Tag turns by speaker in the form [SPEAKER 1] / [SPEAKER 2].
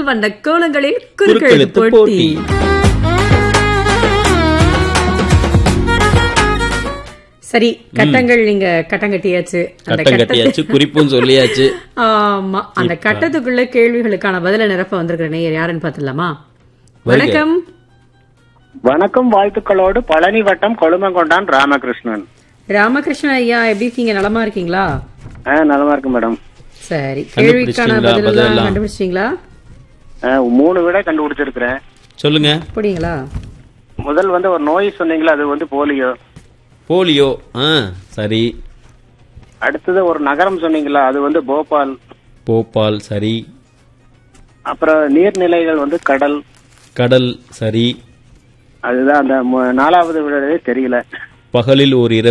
[SPEAKER 1] வந்த கோலங்களில்
[SPEAKER 2] குறுக்கெழுத்து
[SPEAKER 1] குறுக்கெழுத்து போட்டி சரி கட்டங்கள் நீங்க கட்டம் கட்டியாச்சு அந்த
[SPEAKER 2] கட்டம்
[SPEAKER 1] கட்டத்தை-
[SPEAKER 2] கட்டியாச்சு குறிப்பும் சொல்லியாச்சு
[SPEAKER 1] ஆமா அந்த கட்டத்துக்குள்ள கேள்விகளுக்கான பதில நிரப்ப வந்திருக்கிற நேயர் யாருன்னு பாத்துடலாமா
[SPEAKER 2] வருக.
[SPEAKER 1] வணக்கம்
[SPEAKER 3] வணக்கம் வாழ்த்துக்களோடு பழனி வட்டம் கொழுமங்கொண்டான் ராமகிருஷ்ணன்
[SPEAKER 1] ராமகிருஷ்ணன் ஐயா எப்படி இருக்கீங்க நலமா இருக்கீங்களா
[SPEAKER 3] ஆ நலமா இருக்கு மேடம்
[SPEAKER 1] சரி கேள்விக்கான
[SPEAKER 2] கண்டுபிடிச்சிட்டீங்களா
[SPEAKER 1] பதில் எல்லாம்
[SPEAKER 2] பதிலெல்லாம்?
[SPEAKER 1] கண்டுபிடிச்சிட்டீங்களா
[SPEAKER 3] ஆ, மூணு விட கண்டுபிடிச்சிருக்கிறேன்
[SPEAKER 2] சொல்லுங்க
[SPEAKER 1] அப்படிங்களா
[SPEAKER 3] முதல் வந்து ஒரு நோய் சொன்னீங்களா அது வந்து போலியோ
[SPEAKER 2] போலியோ ஆ சரி
[SPEAKER 3] அடுத்தது ஒரு நகரம் சொன்னீங்களா அது வந்து போபால்
[SPEAKER 2] போபால் சரி
[SPEAKER 3] அப்புறம் நீர்நிலைகள் வந்து கடல்
[SPEAKER 2] கடல் சரி
[SPEAKER 3] அதுதான் அந்த மு- நாலாவது விடவே தெரியல
[SPEAKER 2] பகலில் ஓர் இரவு